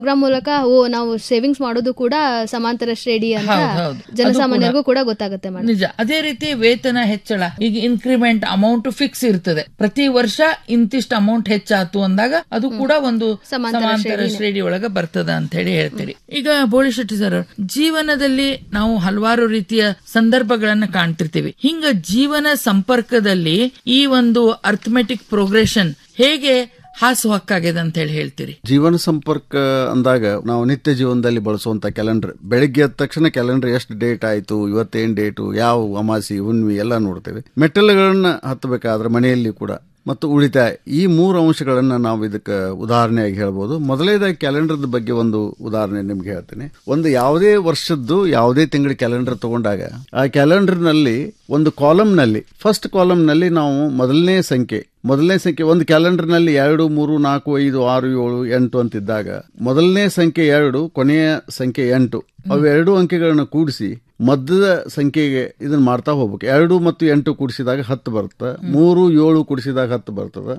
Program ಮೂಲಕ ಓ ನಾವು savings ಮಾಡೋದು ಕೂಡ ಸಮಾಂತರ ಶ್ರೇಣಿ ಅಂತ ಹೌದು, ಹೌದು. ಅದು ಜನಸಾಮಾನ್ಯರಿಗೂ ಕೂಡ ಗೊತ್ತಾಗುತ್ತೆ ಮೇಡಮ್ ನಿಜ ಅದೇ ರೀತಿ ವೇತನ ಹೆಚ್ಚಳ ಈಗ ಇನ್ಕ್ರಿಮೆಂಟ್ ಅಮೌಂಟ್ ಫಿಕ್ಸ್ ಇರ್ತದೆ ಪ್ರತಿ ವರ್ಷ ಇಂತಿಷ್ಟು ಅಮೌಂಟ್ ಹೆಚ್ಚಾತು ಅಂದಾಗ ಅದು ಕೂಡ ಒಂದು ಸಮಾಂತರ ಸಮಾಂತರ ಶ್ರೇಣಿ ಒಳಗ ಬರ್ತದ ಅಂತ ಹೇಳಿ ಹೇಳ್ತೀರಿ ಈಗ ಬೋಳಿ ಶೆಟ್ಟಿ ಸರ್ ಜೀವನದಲ್ಲಿ ನಾವು ಹಲವಾರು ರೀತಿಯ ಸಂದರ್ಭಗಳನ್ನ ಕಾಣ್ತಿರ್ತೀವಿ ಹಿಂಗ ಜೀವನ ಸಂಪರ್ಕದಲ್ಲಿ ಈ ಒಂದು ಅರ್ಥಮೆಟಿಕ್ ಪ್ರೋಗ್ರೆಷನ್ ಹೇಗೆ ಹಾಸುಹಕ್ಕಾಗಿದೆ ಅಂತ ಹೇಳಿ ಹೇಳ್ತೀರಿ ಜೀವನ ಸಂಪರ್ಕ ಅಂದಾಗ ನಾವು ನಿತ್ಯ ಜೀವನದಲ್ಲಿ ಬಳಸುವಂತ ಕ್ಯಾಲೆಂಡರ್ ಬೆಳಿಗ್ಗೆ ಎದ್ದ ತಕ್ಷಣ ಕ್ಯಾಲೆಂಡರ್ ಎಷ್ಟು ಡೇಟ್ ಆಯ್ತು ಇವತ್ತೇನ್ ಡೇಟು ಯಾವ ಅಮಾಸಿ ಹುಣ್ಣಿಮೆ ಎಲ್ಲ ನೋಡ್ತೇವೆ ಮೆಟ್ಟಲುಗಳನ್ನ ಹತ್ತಬೇಕಾದ್ರೆ ಮನೆಯಲ್ಲಿ ಕೂಡ ಮತ್ತು ಉಳಿತಾಯ ಈ ಮೂರು ಅಂಶಗಳನ್ನ ನಾವು ಇದಕ್ಕೆ ಉದಾಹರಣೆಯಾಗಿ ಹೇಳ್ಬೋದು ಮೊದಲನೇದಾಗಿ ಕ್ಯಾಲೆಂಡರ್ದ ಬಗ್ಗೆ ಒಂದು ಉದಾಹರಣೆ ನಿಮ್ಗೆ ಹೇಳ್ತೇನೆ ಒಂದು ಯಾವುದೇ ವರ್ಷದ್ದು ಯಾವುದೇ ತಿಂಗಳ ಕ್ಯಾಲೆಂಡರ್ ತಗೊಂಡಾಗ ಆ ಕ್ಯಾಲೆಂಡರ್ನಲ್ಲಿ ಒಂದು ಕಾಲಮ್ನಲ್ಲಿ ಫಸ್ಟ್ ಕಾಲಮ್ನಲ್ಲಿ ನಾವು ಮೊದಲನೇ ಸಂಖ್ಯೆ ಮೊದಲನೇ ಸಂಖ್ಯೆ ಒಂದು ಕ್ಯಾಲೆಂಡರ್ನಲ್ಲಿ ಎರಡು ಮೂರು ನಾಲ್ಕು ಐದು ಆರು ಏಳು ಎಂಟು ಅಂತಿದ್ದಾಗ ಮೊದಲನೇ ಸಂಖ್ಯೆ ಎರಡು ಕೊನೆಯ ಸಂಖ್ಯೆ ಎಂಟು ಅವೆರಡು ಅಂಕೆಗಳನ್ನ ಕೂಡಿಸಿ ಮಧ್ಯದ ಸಂಖ್ಯೆಗೆ ಇದನ್ನ ಮಾಡ್ತಾ ಹೋಗ್ಬೇಕು ಎರಡು ಮತ್ತು ಎಂಟು ಕೂಡಿಸಿದಾಗ ಹತ್ತು ಬರುತ್ತೆ ಮೂರು ಏಳು ಕೂಡಿಸಿದಾಗ ಹತ್ತು ಬರ್ತದೆ